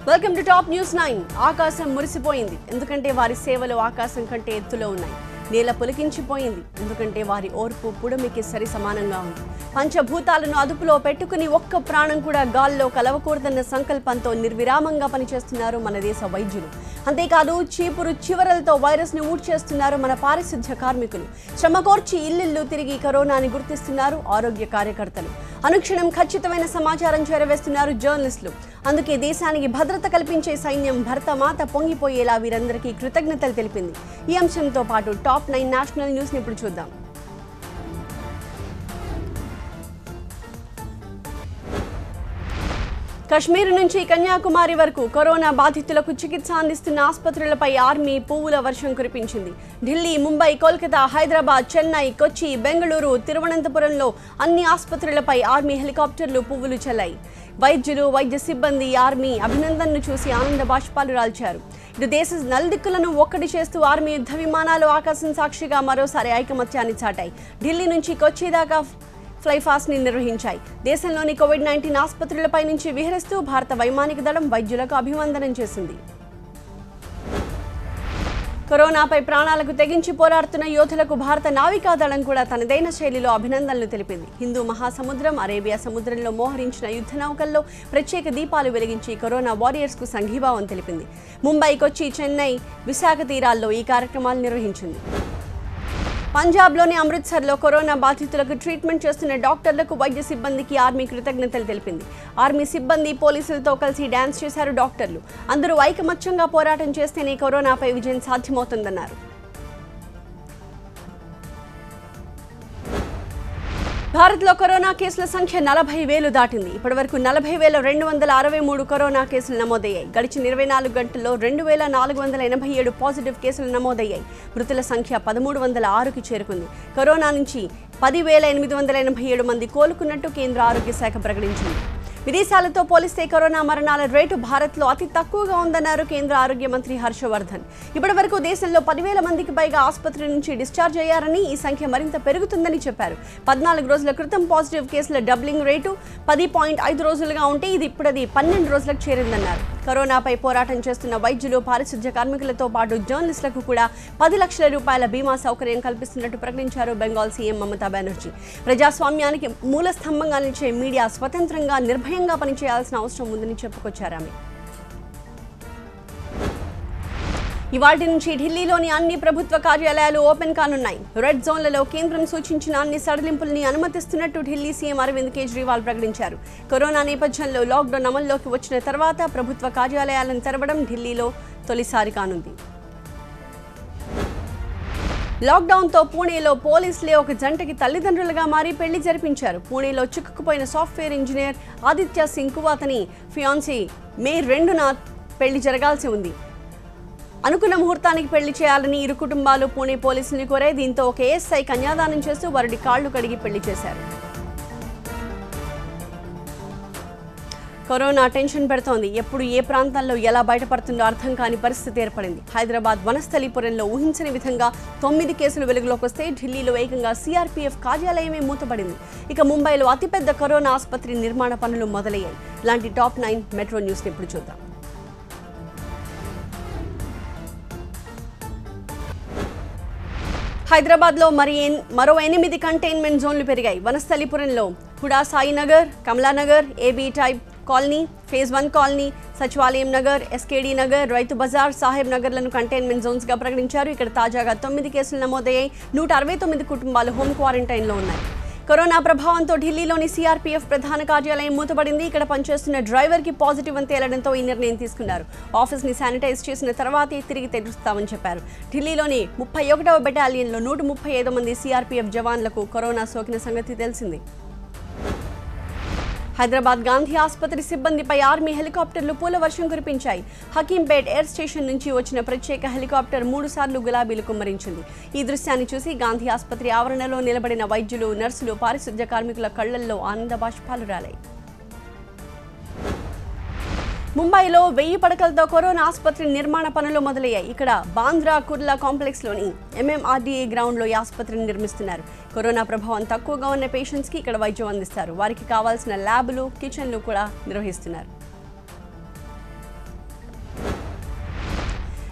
welcome to top news nine ఆకాశం మురిసిపోయింది ఎందుకంటే వారి సేవలు ఆకాశం కంటే ఎత్తులో ఉన్నాయి నేల పులికించిపోయింది ఎందుకంటే వారి ఓర్పు పుడమికి సరి సమానంగా ఉంది పంచభూతాలను అదుపులో పెట్టుకుని ఒక్క ప్రాణం కూడా గాల్లో కలవకూడదన్న సంకల్పంతో నిర్విరామంగా పనిచేస్తున్నారు మన దేశ వైద్యులు అంతేకాదు చీపురు చివరలతో వైరస్ ని ఊడ్చేస్తున్నారు మన పారిశుధ్య కార్మికులు శ్రమకోర్చి ఇల్లిల్లు తిరిగి కరోనాని గుర్తిస్తున్నారు ఆరోగ్య కార్యకర్తలు అనుక్షణం ఖచ్చితమైన సమాచారం చేరవేస్తున్నారు జర్నలిస్టులు అందుకే దేశానికి భద్రత కల్పించే సైన్యం భరతమాత పొంగిపోయేలా వీరందరికీ కృతజ్ఞతలు తెలిపింది ఈ అంశంతో పాటు టాప్ నైన్ నేషనల్ న్యూస్ని ఇప్పుడు చూద్దాం కశ్మీర్ నుంచి కన్యాకుమారి వరకు కరోనా బాధితులకు చికిత్స అందిస్తున్న ఆసుపత్రులపై ఆర్మీ పువ్వుల వర్షం కురిపించింది ఢిల్లీ ముంబై కోల్కతా హైదరాబాద్ చెన్నై కొచ్చి బెంగళూరు తిరువనంతపురంలో అన్ని ఆసుపత్రులపై ఆర్మీ హెలికాప్టర్లు పువ్వులు చల్లాయి వైద్యులు వైద్య సిబ్బంది ఆర్మీ అభినందనను చూసి ఆనంద బాష్పాలు రాల్చారు ఇటు దేశ నలుదిక్కులను ఒక్కటి చేస్తూ ఆర్మీ యుద్ధ విమానాలు ఆకాశం సాక్షిగా మరోసారి ఐకమత్యాన్ని చాటాయి ఢిల్లీ నుంచి కొచ్చి దాకా ఫ్లైఫాస్ట్ ని నిర్వహించాయి దేశంలోని కోవిడ్ నైన్టీన్ ఆసుపత్రులపై నుంచి విహరిస్తూ భారత వైమానిక దళం వైద్యులకు అభివందనం చేసింది కరోనాపై ప్రాణాలకు తెగించి పోరాడుతున్న యోధులకు భారత నావికా దళం కూడా తనదైన శైలిలో అభినందనలు తెలిపింది హిందూ మహాసముద్రం అరేబియా సముద్రంలో మోహరించిన యుద్ధ నౌకల్లో ప్రత్యేక దీపాలు వెలిగించి కరోనా వారియర్స్ కు సంఘీభావం తెలిపింది ముంబై కొచ్చి చెన్నై విశాఖ తీరాల్లో ఈ కార్యక్రమాలు నిర్వహించింది పంజాబ్లోని అమృత్సర్లో కరోనా బాధితులకు ట్రీట్మెంట్ చేస్తున్న డాక్టర్లకు వైద్య సిబ్బందికి ఆర్మీ కృతజ్ఞతలు తెలిపింది ఆర్మీ సిబ్బంది పోలీసులతో కలిసి డ్యాన్స్ చేశారు డాక్టర్లు అందరూ ఐకమత్యంగా పోరాటం చేస్తేనే కరోనాపై విజయం సాధ్యమవుతుందన్నారు భారత్లో కరోనా కేసుల సంఖ్య నలభై వేలు దాటింది ఇప్పటివరకు నలభై వేల రెండు వందల అరవై మూడు కరోనా కేసులు నమోదయ్యాయి గడిచిన ఇరవై నాలుగు గంటల్లో రెండు వేల నాలుగు వందల ఎనభై ఏడు పాజిటివ్ కేసులు నమోదయ్యాయి మృతుల సంఖ్య పదమూడు వందల ఆరుకి చేరుకుంది కరోనా నుంచి పది వేల ఎనిమిది వందల ఎనభై ఏడు మంది కోలుకున్నట్టు కేంద్ర ఆరోగ్య శాఖ ప్రకటించింది విదేశాలతో పోలిస్తే కరోనా మరణాల రేటు భారత్లో అతి తక్కువగా ఉందన్నారు కేంద్ర ఆరోగ్య మంత్రి హర్షవర్ధన్ ఇప్పటి వరకు దేశంలో పదివేల మందికి పైగా ఆసుపత్రి నుంచి డిశ్చార్జ్ అయ్యారని ఈ సంఖ్య మరింత పెరుగుతుందని చెప్పారు పద్నాలుగు రోజుల క్రితం పాజిటివ్ కేసుల డబ్లింగ్ రేటు పది పాయింట్ ఐదు రోజులుగా ఉంటే ఇది ఇప్పుడది పన్నెండు రోజులకు చేరిందన్నారు కరోనాపై పోరాటం చేస్తున్న వైద్యులు పారిశుధ్య కార్మికులతో పాటు జర్నలిస్టులకు కూడా పది లక్షల రూపాయల బీమా సౌకర్యం కల్పిస్తున్నట్టు ప్రకటించారు బెంగాల్ సీఎం మమతా బెనర్జీ ప్రజాస్వామ్యానికి మూల స్తంభంగా నిలిచే మీడియా స్వతంత్రంగా నిర్భయంగా పనిచేయాల్సిన అవసరం ఉందని చెప్పుకొచ్చారు ఆమె ఇవాటి నుంచి ఢిల్లీలోని అన్ని ప్రభుత్వ కార్యాలయాలు ఓపెన్ కానున్నాయి రెడ్ జోన్లలో కేంద్రం సూచించిన అన్ని సడలింపుల్ని అనుమతిస్తున్నట్టు ఢిల్లీ సీఎం అరవింద్ కేజ్రీవాల్ ప్రకటించారు కరోనా నేపథ్యంలో లాక్డౌన్ అమల్లోకి వచ్చిన తర్వాత ప్రభుత్వ కార్యాలయాలను తెరవడం ఢిల్లీలో తొలిసారి కానుంది లాక్డౌన్తో పూణేలో పోలీసులే ఒక జంటకి తల్లిదండ్రులుగా మారి పెళ్లి జరిపించారు పూణేలో చిక్కుకుపోయిన సాఫ్ట్వేర్ ఇంజనీర్ ఆదిత్య సింగ్ అతని ఫియాన్సీ మే రెండున పెళ్లి జరగాల్సి ఉంది అనుకున్న ముహూర్తానికి పెళ్లి చేయాలని ఇరు కుటుంబాలు పూణే పోలీసుల్ని కోరాయి దీంతో ఒక ఏఎస్ఐ కన్యాదానం చేస్తూ వారి కాళ్లు కడిగి పెళ్లి చేశారు కరోనా టెన్షన్ పెడుతోంది ఎప్పుడు ఏ ప్రాంతాల్లో ఎలా బయటపడుతుందో అర్థం కాని పరిస్థితి ఏర్పడింది హైదరాబాద్ వనస్థలీపురంలో ఊహించని విధంగా తొమ్మిది కేసులు వెలుగులోకి వస్తే ఢిల్లీలో ఏకంగా సిఆర్పీఎఫ్ కార్యాలయమే మూతపడింది ఇక ముంబైలో అతిపెద్ద కరోనా ఆసుపత్రి నిర్మాణ పనులు మొదలయ్యాయి ఇలాంటి టాప్ నైన్ మెట్రో న్యూస్ని ఇప్పుడు చూద్దాం హైదరాబాద్లో మరి ఎన్- మరో ఎనిమిది కంటైన్మెంట్ జోన్లు పెరిగాయి వనస్థలిపురంలో HUDA Sainagar Kamalanagar AB type colony phase one colony Sachivalayam Nagar SKD Nagar Rythu Bazar Saheb నగర్లను కంటైన్మెంట్ జోన్స్గా ప్రకటించారు ఇక్కడ తాజాగా తొమ్మిది కేసులు నమోదయ్యాయి నూట అరవై తొమ్మిది కుటుంబాలు హోమ్ క్వారంటైన్లో ఉన్నాయి కరోనా ప్రభావంతో ఢిల్లీలోని సిఆర్పీఎఫ్ ప్రధాన కార్యాలయం మూతపడింది ఇక్కడ పనిచేస్తున్న డ్రైవర్కి పాజిటివ్ అని తేలడంతో ఈ నిర్ణయం తీసుకున్నారు ఆఫీస్ని శానిటైజ్ చేసిన తర్వాతే తిరిగి తెరుస్తామని చెప్పారు ఢిల్లీలోని ముప్పై ఒకటవ బెటాలియన్లో నూట ముప్పై ఐదు మంది సిఆర్పీఎఫ్ జవాన్లకు కరోనా సోకిన సంగతి తెలిసింది హైదరాబాద్ గాంధీ ఆసుపత్రి సిబ్బందిపై ఆర్మీ హెలికాప్టర్లు పూల వర్షం కురిపించాయి హకీంపేట్ ఎయిర్ స్టేషన్ నుంచి వచ్చిన ప్రత్యేక హెలికాప్టర్ మూడు సార్లు గులాబీలు కుమ్మరించింది ఈ దృశ్యాన్ని చూసి గాంధీ ఆసుపత్రి ఆవరణలో నిలబడిన వైద్యులు నర్సులు పారిశుధ్య కార్మికుల కళ్లల్లో ఆనంద బాష్పాలు రాలాయి ముంబైలో వెయ్యి పడకలతో కరోనా ఆసుపత్రి నిర్మాణ పనులు మొదలయ్యాయి ఇక్కడ బాంద్రా కుర్లా కాంప్లెక్స్లోని ఎంఎంఆర్డీఏ గ్రౌండ్లో ఈ ఆసుపత్రిని నిర్మిస్తున్నారు కరోనా ప్రభావం తక్కువగా ఉన్న పేషెంట్స్కి ఇక్కడ వైద్యం అందిస్తారు వారికి కావాల్సిన ల్యాబులు కిచెన్లు కూడా నిర్వహిస్తున్నారు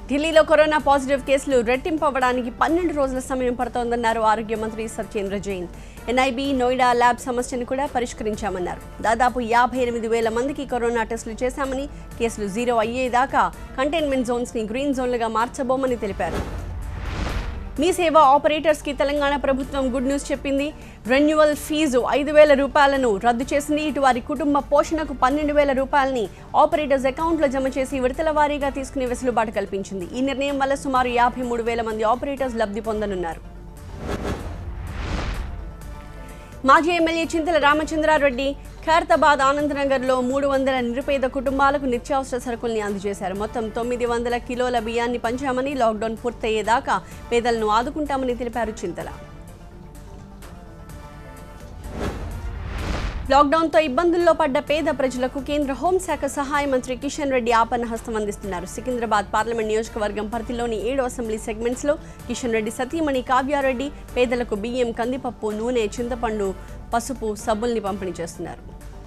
ఢిల్లీలో కరోనా పాజిటివ్ కేసులు రెట్టింపు అవ్వడానికి పన్నెండు రోజుల సమయం పడుతోందన్నారు ఆరోగ్య మంత్రి సత్యేంద్ర జైన్ ఎన్ఐబి నోయిడా ల్యాబ్ సమస్యను కూడా పరిష్కరించామన్నారు దాదాపు యాభై ఎనిమిది వేల మందికి కరోనా టెస్టులు చేశామని కేసులు జీరో అయ్యేదాకా కంటైన్మెంట్ జోన్స్ని గ్రీన్ జోన్లుగా మార్చబోమని తెలిపారు మీ సేవ ఆపరేటర్స్ కి తెలంగాణ ప్రభుత్వం గుడ్ న్యూస్ చెప్పింది రెన్యువల్ ఫీజు ఐదు వేల రూపాయలను రద్దు చేసింది ఇటు వారి కుటుంబ పోషణకు పన్నెండు వేల రూపాయలని ఆపరేటర్స్ అకౌంట్లో జమ చేసి విడతల వారీగా తీసుకునే వెసులుబాటు కల్పించింది ఈ నిర్ణయం వల్ల సుమారు యాభై మూడు వేల మంది ఆపరేటర్స్ లబ్ధి పొందనున్నారు మాజీ ఎమ్మెల్యే చింతల రామచంద్రారెడ్డి ఖైరతాబాద్ ఆనందనగర్లో మూడు వందల నిరుపేద కుటుంబాలకు నిత్యావసర సరుకుల్ని అందజేశారు మొత్తం తొమ్మిది వందల కిలోల బియ్యాన్ని పంచామని లాక్డౌన్ పూర్తయ్యేదాకా పేదలను ఆదుకుంటామని తెలిపారు చింతల లాక్డౌన్తో ఇబ్బందుల్లో పడ్డ పేద ప్రజలకు కేంద్ర హోంశాఖ సహాయ మంత్రి కిషన్ రెడ్డి ఆపన్న హస్తం అందిస్తున్నారు సికింద్రాబాద్ పార్లమెంట్ నియోజకవర్గం పరిధిలోని ఏడు అసెంబ్లీ సెగ్మెంట్స్లో కిషన్ రెడ్డి సతీమణి కావ్యారెడ్డి పేదలకు బియ్యం కందిపప్పు నూనె చింతపండు పసుపు సబ్బుల్ని పంపిణీ చేస్తున్నారు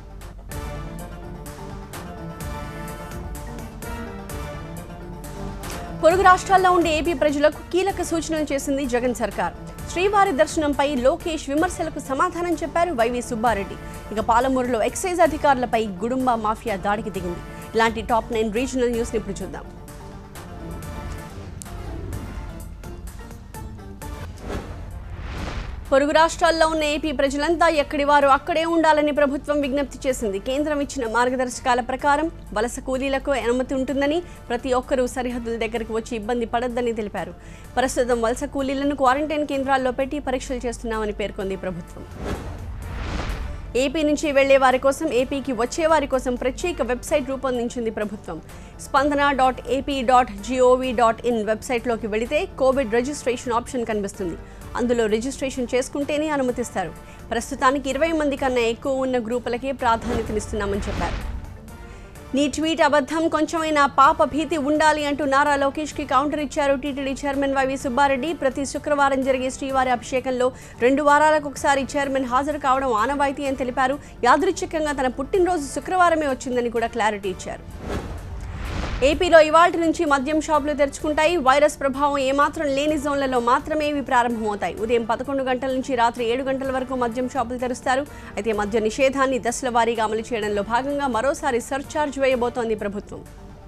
పొరుగు రాష్ట్రాల్లో ఉండే ఏపీ ప్రజలకు కీలక సూచనలు చేసింది జగన్ సర్కార్ శ్రీవారి దర్శనంపై లోకేష్ విమర్శలకు సమాధానం చెప్పారు వైవి సుబ్బారెడ్డి ఇక పాలమూరులో ఎక్సైజ్ అధికారులపై గుడుంబ మాఫియా దాడికి దిగింది ఇలాంటి టాప్ నైన్ రీజనల్ న్యూస్ని ఇప్పుడు చూద్దాం పొరుగు రాష్ట్రాల్లో ఉన్న ఏపీ ప్రజలంతా ఎక్కడి వారు అక్కడే ఉండాలని ప్రభుత్వం విజ్ఞప్తి చేసింది కేంద్రం ఇచ్చిన మార్గదర్శకాల ప్రకారం వలస కూలీలకు అనుమతి ఉంటుందని ప్రతి ఒక్కరూ సరిహద్దుల దగ్గరకు వచ్చి ఇబ్బంది పడొద్దని తెలిపారు ప్రస్తుతం వలస కూలీలను క్వారంటైన్ కేంద్రాల్లో పెట్టి పరీక్షలు చేస్తున్నామని పేర్కొంది ప్రభుత్వం ఏపీ నుంచి వెళ్లే వారి కోసం ఏపీకి వచ్చే వారి కోసం ప్రత్యేక వెబ్సైట్ రూపొందించింది ప్రభుత్వం Spandana dot AP dot gov dot in వెబ్సైట్లోకి వెళితే కోవిడ్ రిజిస్ట్రేషన్ ఆప్షన్ కనిపిస్తుంది అందులో రిజిస్ట్రేషన్ చేసుకుంటేనే అనుమతిస్తారు ప్రస్తుతానికి ఇరవై మంది కన్నా ఎక్కువ ఉన్న గ్రూపులకే ప్రాధాన్యతనిస్తున్నామని చెప్పారు నీ ట్వీట్ అబద్ధం కొంచెమైనా పాప భీతి ఉండాలి అంటూ నారా లోకేష్ కి కౌంటర్ ఇచ్చారు టీటీడీ చైర్మన్ వైవి సుబ్బారెడ్డి ప్రతి శుక్రవారం జరిగే శ్రీవారి అభిషేకంలో రెండు వారాలకు ఒకసారి చైర్మన్ హాజరు కావడం ఆనవాయితీ అని తెలిపారు యాదృచ్ఛికంగా తన పుట్టినరోజు శుక్రవారమే వచ్చిందని కూడా క్లారిటీ ఇచ్చారు ఏపీలో ఇవాల్టి నుంచి మద్యం షాపులు తెరుచుకుంటాయి వైరస్ ప్రభావం ఏమాత్రం లేని జోన్లలో మాత్రమే ఇవి ప్రారంభమవుతాయి ఉదయం పదకొండు గంటల నుంచి రాత్రి ఏడు గంటల వరకు మద్యం షాపులు తెరుస్తారు అయితే మద్య నిషేధాన్ని దశల వారీగా అమలు చేయడంలో భాగంగా మరోసారి సర్చార్జ్ వేయబోతోంది ప్రభుత్వం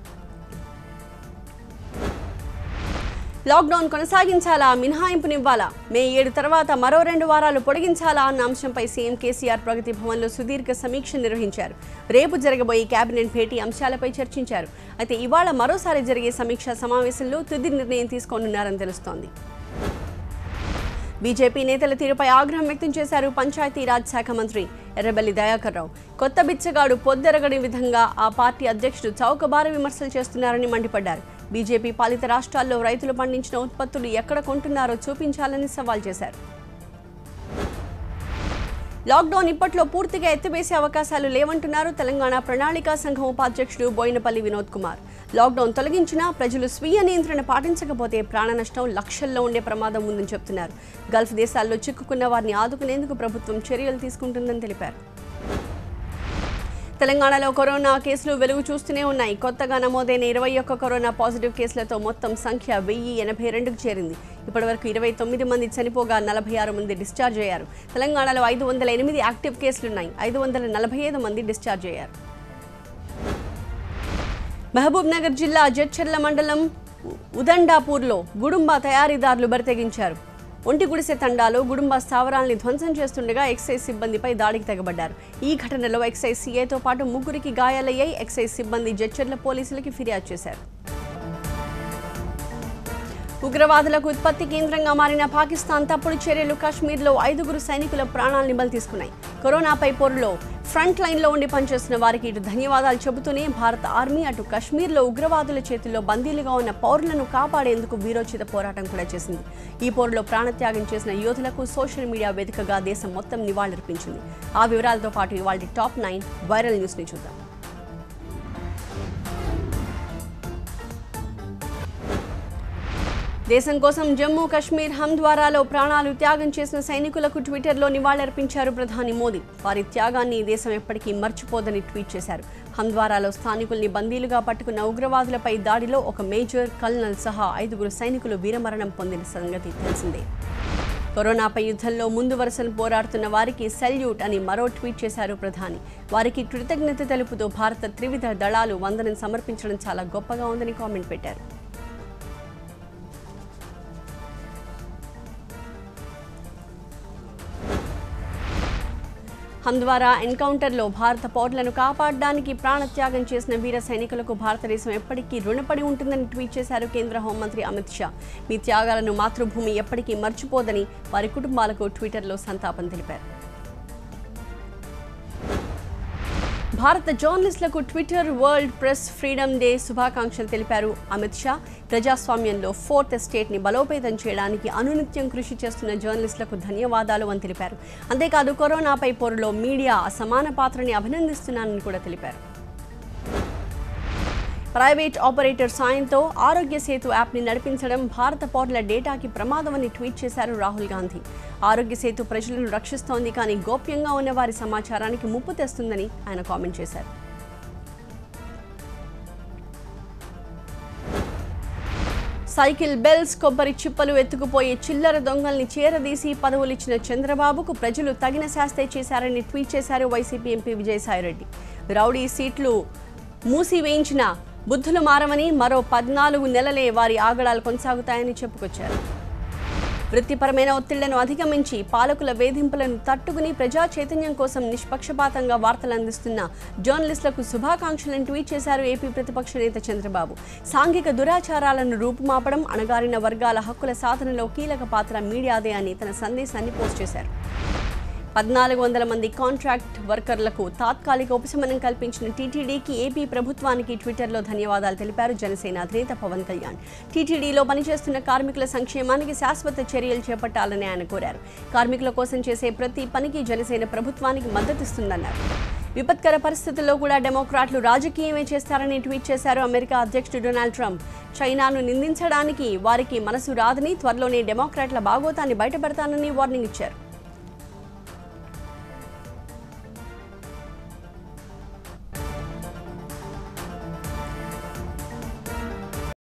లాక్డౌన్ కొనసాగించాలా మినహాయింపునివ్వాలా మే ఏడు తర్వాత మరో రెండు వారాలు పొడిగించాలా అన్న అంశంపై సీఎం కేసీఆర్ ప్రగతి భవన్లో సుదీర్ఘ సమీక్ష నిర్వహించారు రేపు జరగబోయే కేబినెట్ భేటీ అంశాలపై చర్చించారు అయితే ఇవాళ మరోసారి జరిగే సమీక్షా సమావేశంలో తుది నిర్ణయం తీసుకోనున్నారని తెలుస్తోంది బీజేపీ నేతల తీరుపై ఆగ్రహం వ్యక్తం చేశారు పంచాయతీరాజ్ శాఖ మంత్రి ఎర్రబెల్లి దయాకర్ రావు కొత్త బిచ్చగాడు పొద్దెరగని విధంగా ఆ పార్టీ అధ్యక్షుడు చౌకబారు విమర్శలు చేస్తున్నారని మండిపడ్డారు బీజేపీ పాలిత రాష్ట్రాల్లో రైతులు పండించిన ఉత్పత్తులు ఎక్కడ కొంటున్నారో చూపించాలని సవాల్ చేశారు లాక్డౌన్ ఇప్పట్లో పూర్తిగా ఎత్తివేసే అవకాశాలు లేవంటున్నారు తెలంగాణ ప్రణాళికా సంఘం ఉపాధ్యక్షుడు బోయినపల్లి వినోద్ కుమార్ లాక్డౌన్ తొలగించినా ప్రజలు స్వీయ నియంత్రణ పాటించకపోతే ప్రాణ నష్టం లక్షల్లో ఉండే ప్రమాదం ఉందని చెప్తున్నారు గల్ఫ్ దేశాల్లో చిక్కుకున్న వారిని ఆదుకునేందుకు ప్రభుత్వం చర్యలు తీసుకుంటుందని తెలిపారు తెలంగాణలో కరోనా కేసులు వెలుగు చూస్తూనే ఉన్నాయి కొత్తగా నమోదైన ఇరవై ఒక్క కరోనా పాజిటివ్ కేసులతో మొత్తం సంఖ్య వెయ్యి ఎనభై రెండుకు చేరింది ఇప్పటివరకు ఇరవై తొమ్మిది మంది చనిపోగా నలభై ఆరు మంది డిశ్చార్జ్ అయ్యారు తెలంగాణలో ఐదు వందల ఎనిమిది యాక్టివ్ కేసులున్నాయి ఐదు వందల నలభై ఐదు మంది డిశ్చార్జ్ అయ్యారు మహబూబ్ నగర్ జిల్లా జడ్చర్ల మండలం ఉదండాపూర్లో గుడుంబ తయారీదారులు బరితెగించారు ఒంటి గుడిసె తండాలో గుడుంబ స్థావరాల్ని ధ్వంసం చేస్తుండగా ఎక్సైజ్ సిబ్బందిపై దాడికి తెగబడ్డారు ఈ ఘటనలో ఎక్సైజ్ సీఏతో పాటు ముగ్గురికి గాయాలయ్యాయి ఎక్సైజ్ సిబ్బంది జడ్చర్ల పోలీసులకి ఫిర్యాదు చేశారు ఉగ్రవాదులకు ఉత్పత్తి కేంద్రంగా మారిన పాకిస్తాన్ తప్పుడు చర్యలు కాశ్మీర్లో ఐదుగురు సైనికుల ప్రాణాలను బలి తీసుకున్నాయి కరోనాపై పోరులో ఫ్రంట్ లైన్లో ఉండి పనిచేస్తున్న వారికి ఇటు ధన్యవాదాలు చెబుతూనే భారత ఆర్మీ అటు కాశ్మీర్లో ఉగ్రవాదుల చేతుల్లో బందీలుగా ఉన్న పౌరులను కాపాడేందుకు వీరోచిత పోరాటం కూడా చేసింది ఈ పోరులో ప్రాణత్యాగం చేసిన యోధులకు సోషల్ మీడియా వేదికగా దేశం మొత్తం నివాళులర్పించింది ఆ వివరాలతో పాటు ఇవాళ టాప్ నైన్ వైరల్ న్యూస్ని చూద్దాం దేశం కోసం జమ్మూ కశ్మీర్ హంద్వారాలో ప్రాణాలు త్యాగం చేసిన సైనికులకు ట్విట్టర్లో నివాళులర్పించారు ప్రధాని మోదీ వారి త్యాగాన్ని దేశం ఎప్పటికీ మర్చిపోదని ట్వీట్ చేశారు హంద్వారాలో స్థానికుల్ని బందీలుగా పట్టుకున్న ఉగ్రవాదులపై దాడిలో ఒక మేజర్ కల్నల్ సహా ఐదుగురు సైనికులు వీరమరణం పొందిన సంగతి తెలిసిందే కరోనాపై యుద్ధంలో ముందు వరుసను పోరాడుతున్న వారికి సెల్యూట్ అని మరో ట్వీట్ చేశారు ప్రధాని వారికి కృతజ్ఞత తెలుపుతూ భారత త్రివిధ దళాలు వందనం సమర్పించడం చాలా గొప్పగా ఉందని కామెంట్ పెట్టారు హంద్వారా ఎన్కౌంటర్లో భారత పౌరులను కాపాడడానికి ప్రాణత్యాగం చేసిన వీర సైనికులకు భారతదేశం ఎప్పటికీ రుణపడి ఉంటుందని ట్వీట్ చేశారు కేంద్ర హోంమంత్రి అమిత్ షా మీ త్యాగాలను మాతృభూమి ఎప్పటికీ మర్చిపోదని వారి కుటుంబాలకు ట్విట్టర్లో సంతాపం తెలిపారు భారత జర్నలిస్టులకు Twitter world press freedom day శుభాకాంక్షలు తెలిపారు అమిత్ షా ప్రజాస్వామ్యంలో ఫోర్త్ ఎస్టేట్ని బలోపేతం చేయడానికి అనునిత్యం కృషి చేస్తున్న జర్నలిస్టులకు ధన్యవాదాలు అని తెలిపారు అంతేకాదు కరోనాపై పోరులో మీడియా అసమాన పాత్రని అభినందిస్తున్నానని కూడా తెలిపారు ప్రైవేట్ ఆపరేటర్ సాయంతో ఆరోగ్య సేతు యాప్ని నడిపించడం భారత పౌరుల డేటాకి ప్రమాదమని ట్వీట్ చేశారు రాహుల్ గాంధీ ఆరోగ్య సేతు ప్రజలను రక్షిస్తోంది కానీ గోప్యంగా ఉన్న వారి సమాచారానికి ముప్పు తెస్తుందని ఆయన కామెంట్ చేశారు సైకిల్ బెల్స్ కొబ్బరి చిప్పలు ఎత్తుకుపోయే చిల్లర దొంగల్ని చేరదీసి పదవులిచ్చిన చంద్రబాబుకు ప్రజలు తగిన శాస్తే చేశారని ట్వీట్ చేశారు వైసీపీ ఎంపీ విజయసాయిరెడ్డి రౌడీ సీట్లు మూసివేయించిన బుద్ధులు మారమని మరో పద్నాలుగు నెలలే వారి ఆగడాలు కొనసాగుతాయని చెప్పుకొచ్చారు వృత్తిపరమైన ఒత్తిళ్లను అధిగమించి పాలకుల వేధింపులను తట్టుకుని ప్రజా చైతన్యం కోసం నిష్పక్షపాతంగా వార్తలు అందిస్తున్న జర్నలిస్టులకు శుభాకాంక్షలను ట్వీట్ చేశారు ఏపీ ప్రతిపక్ష నేత చంద్రబాబు సాంఘిక దురాచారాలను రూపుమాపడం అణగారిన వర్గాల హక్కుల సాధనలో కీలక పాత్ర మీడియాదే అని తన సందేశాన్ని పోస్ట్ చేశారు పద్నాలుగు వందల మంది కాంట్రాక్ట్ వర్కర్లకు తాత్కాలిక ఉపశమనం కల్పించిన టీటీడీకి ఏపీ ప్రభుత్వానికి ట్విట్టర్లో ధన్యవాదాలు తెలిపారు జనసేన అధినేత పవన్ కళ్యాణ్ టీటీడీలో పనిచేస్తున్న కార్మికుల సంక్షేమానికి శాశ్వత చర్యలు చేపట్టాలని ఆయన కోరారు కార్మికుల కోసం చేసే ప్రతి పనికి జనసేన ప్రభుత్వానికి మద్దతిస్తుందన్నారు విపత్కర పరిస్థితుల్లో కూడా డెమోక్రాట్లు రాజకీయమే చేస్తారని ట్వీట్ చేశారు అమెరికా అధ్యక్షుడు డొనాల్డ్ ట్రంప్ చైనాను నిందించడానికి వారికి మనసు రాదని త్వరలోనే డెమోక్రాట్ల బాగోతాన్ని బయటపెడతానని వార్నింగ్ ఇచ్చారు